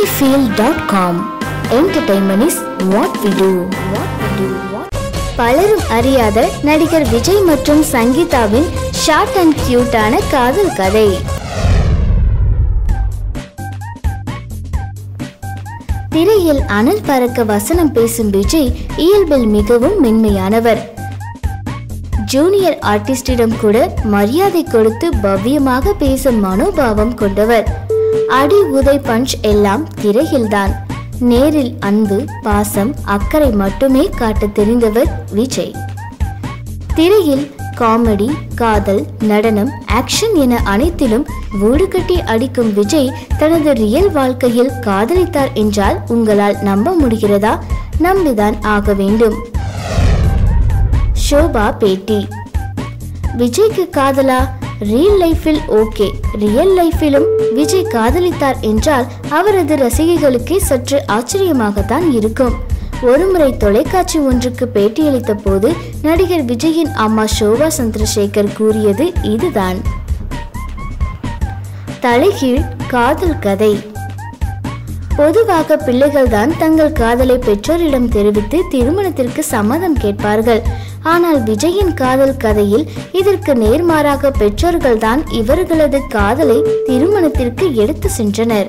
cinefield.com entertainment is what we do what we do what பலரும் அறியாத நடிகர் விஜய் மற்றும் சங்கீதாவின் ஷார்ட் அண்ட் கியூட்டான காதல் கதை திரையில் அனல் பறக்க வசனம் பேசும் விஜய் இயல்பில் மிகவும் மென்மையானவர் ஜூனியர் ஆர்டிஸ்டிடம் கூட மரியாதை கொடுத்து பவ்யமாக பேசும் மனோபாவம் கொண்டவர் அடி உதை பஞ்ச் எல்லாம் திரையில்தான் நேரில் அன்பு பாசம் அக்கறை மட்டுமே காட்ட தெரிந்தவர் விஜய் திரையில் காமெடி காதல் நடனம் ஆக்ஷன் என அனைத்திலும் வீடு கட்டி அடிக்கும் விஜய் தனது ரியல் வாழ்க்கையில் காதலித்தார் என்றால் உங்களால் நம்ப முடிகிறதா நம்பிதான் ஆக வேண்டும் ஷோபா பேட்டி விஜய்க்கு காதலா ரியல் லைஃபில் ஓகே ரியல் லைஃபிலும் விஜய் காதலித்தார் என்றால் அவரது ரசிகைகளுக்கே சற்று ஆச்சரியமாகத்தான் இருக்கும் ஒருமுறை தொலைக்காட்சி ஒன்றுக்கு பேட்டியளித்த போது நடிகர் விஜயின் அம்மா ஷோபா சந்திரசேகர் கூறியது இதுதான் தலைகீழ் காதல் கதை பொதுவாக பிள்ளைகள்தான் தங்கள் காதலை பெற்றோரிடம் தெரிவித்து திருமணத்திற்கு சம்மதம் கேட்பார்கள் ஆனால் விஜயின் காதல் கதையில் இதற்கு நேர்மாறாக பெற்றோர்கள்தான் இவர்களது காதலை திருமணத்திற்கு எடுத்து சென்றனர்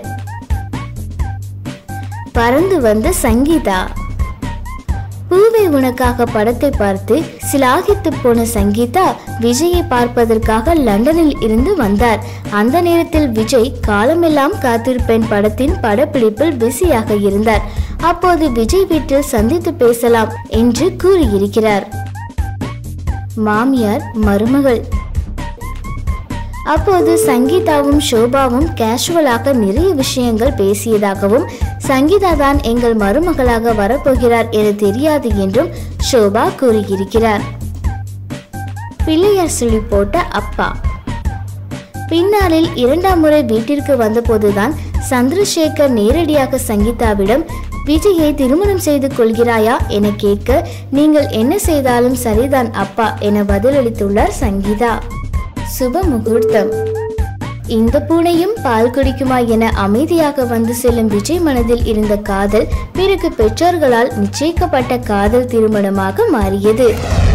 பறந்து வந்த சங்கீதா பூவை உனக்காக படத்தை பார்த்து சிலாகித்து போன சங்கீதா விஜயை பார்ப்பதற்காக லண்டனில் இருந்து வந்தார் அந்த நேரத்தில் விஜய் காலமெல்லாம் காத்திருப்பேன் படத்தின் படப்பிடிப்பில் பிஸியாக இருந்தார் அப்போது விஜய் வீட்டில் சந்தித்து பேசலாம் என்று கூறியிருக்கிறார் மாமியார் மருமகள் அப்போது சங்கீதாவும் ஷோபாவும் கேஷுவலாக நிறைய விஷயங்கள் பேசியதாகவும் சங்கீதா தான் எங்கள் மருமகளாக வரப்போகிறார் என தெரியாது என்றும் ஷோபா கூறியிருக்கிறார் பிள்ளையார் சுழி போட்ட அப்பா பின்னாளில் இரண்டாம் முறை வீட்டிற்கு வந்தபோதுதான் சந்திரசேகர் நேரடியாக சங்கீதாவிடம் விஜயை திருமணம் செய்து கொள்கிறாயா என கேட்க நீங்கள் என்ன செய்தாலும் சரிதான் அப்பா என பதிலளித்துள்ளார் சங்கீதா சுப முகூர்த்தம் இந்த பூனையும் பால் குடிக்குமா என அமைதியாக வந்து செல்லும் விஜய் மனதில் இருந்த காதல் பிறகு பெற்றோர்களால் நிச்சயிக்கப்பட்ட காதல் திருமணமாக மாறியது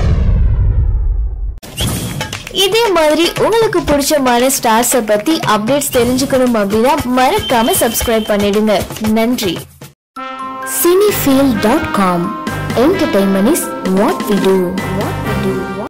இதே மாதிரி உங்களுக்கு பிடிச்சமான ஸ்டார்ஸை பத்தி அப்டேட்ஸ் தெரிஞ்சுக்கணும் அப்படின்னா மறக்காம சப்ஸ்கிரைப் பண்ணிடுங்க நன்றி cinefield.com entertainment is what we do what we do